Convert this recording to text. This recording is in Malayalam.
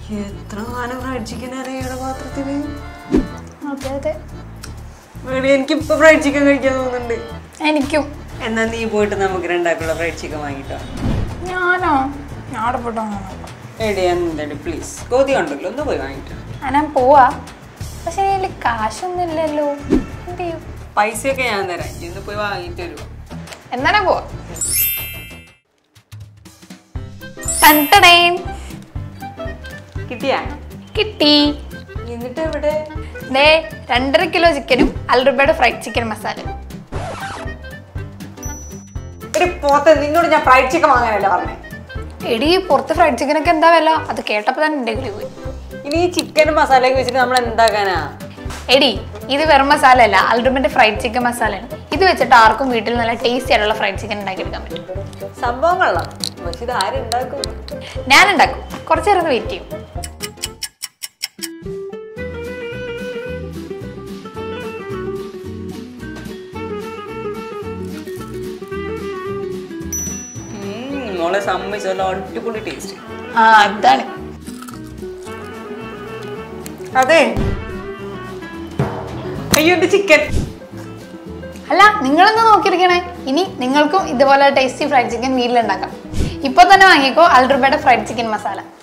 എത്ര കാലം ഫ്രൈഡ് ചിക്കൻ അറിയുടെ പാത്രത്തില് അതെ അതെ വേണി എനിക്ക് ഇപ്പൊ ഫ്രൈഡ് ചിക്കൻ കഴിക്കാൻ തോന്നുന്നുണ്ട് എനിക്കും എന്നാ നീ പോയിട്ട് നമുക്ക് രണ്ടാക്കുള്ള ഫ്രൈഡ് ചിക്കൻ വാങ്ങിട്ടോ ഞാനോ ഞാൻ അവിടെ പോട്ടോ എടി എന്താടി പ്ലീസ് കൊതി ഉണ്ടല്ലോ ഒന്ന് പോയി വാങ്ങിട്ടോ ആ ഞാൻ പോവാ പക്ഷെ അതിൽ കാശൊന്നും ഇല്ലല്ലോ എന്ത് ചെയ്യും പൈസയൊക്കെ ഞാൻ തരാം ഇജ്ജ് ഇന്ന് പോയി വാങ്ങിട്ട് വരുമോ എന്നാ പോവാ ടൺടടേൻ. കിട്ടിയാ കിട്ടി എന്നിട്ട് എവിടെ ദേ രണ്ടര കിലോ ചിക്കനും അൽറുബയുടെ ഫ്രൈഡ് ചിക്കൻ മസാല ഒരു പോത്തെ നിന്നോട് ഞാൻ ഫ്രൈഡ് ചിക്കൻ വാങ്ങാനല്ല പറഞ്ഞേ എടി പുറത്ത് ഫ്രൈഡ് ചിക്കനൊക്കെ എന്താ വില അത് കേട്ടപ്പോൾ തന്നെ എൻ്റെ കിളി പോയി ഇനി ഈ ചിക്കനും മസാലയൊക്കെ വെച്ചിട്ട് നമ്മൾ എന്താക്കാനാ എടി ഇത് വെറും മസാല അല്ല അൽറുബിന്റെ ഫ്രൈഡ് ചിക്കൻ മസാലയാണ് ഇത് വെച്ചിട്ട് ആർക്കും വീട്ടിൽ നല്ല ടേസ്റ്റി ആയിട്ടുള്ള ഫ്രൈഡ് ചിക്കൻ ഉണ്ടാക്കിയെടുക്കാൻ പറ്റും സംഭവം കൊള്ളാം പക്ഷെ ഇത് ആരുണ്ടാക്കും ഞാൻ ഉണ്ടാക്കും കുറച്ച് നേരം വെയിറ്റ് ചെയ്യും ഉം, മോളെ സമ്മതിച്ചല്ല അടിപൊളി ടേസ്റ്റ് ആ അതാണ് അതെ അയ്യോ എന്റെ ചിക്കൻ അല്ല നിങ്ങളൊന്ന് നോക്കിയിരിക്കണേ ഇനി നിങ്ങൾക്കും ഇതുപോലെ ടേസ്റ്റി ഫ്രൈഡ് ചിക്കൻ വീട്ടിലുണ്ടാക്കാം ഇപ്പൊ തന്നെ വാങ്ങിക്കോ അൽറുബയുടെ ഫ്രൈഡ് ചിക്കൻ മസാല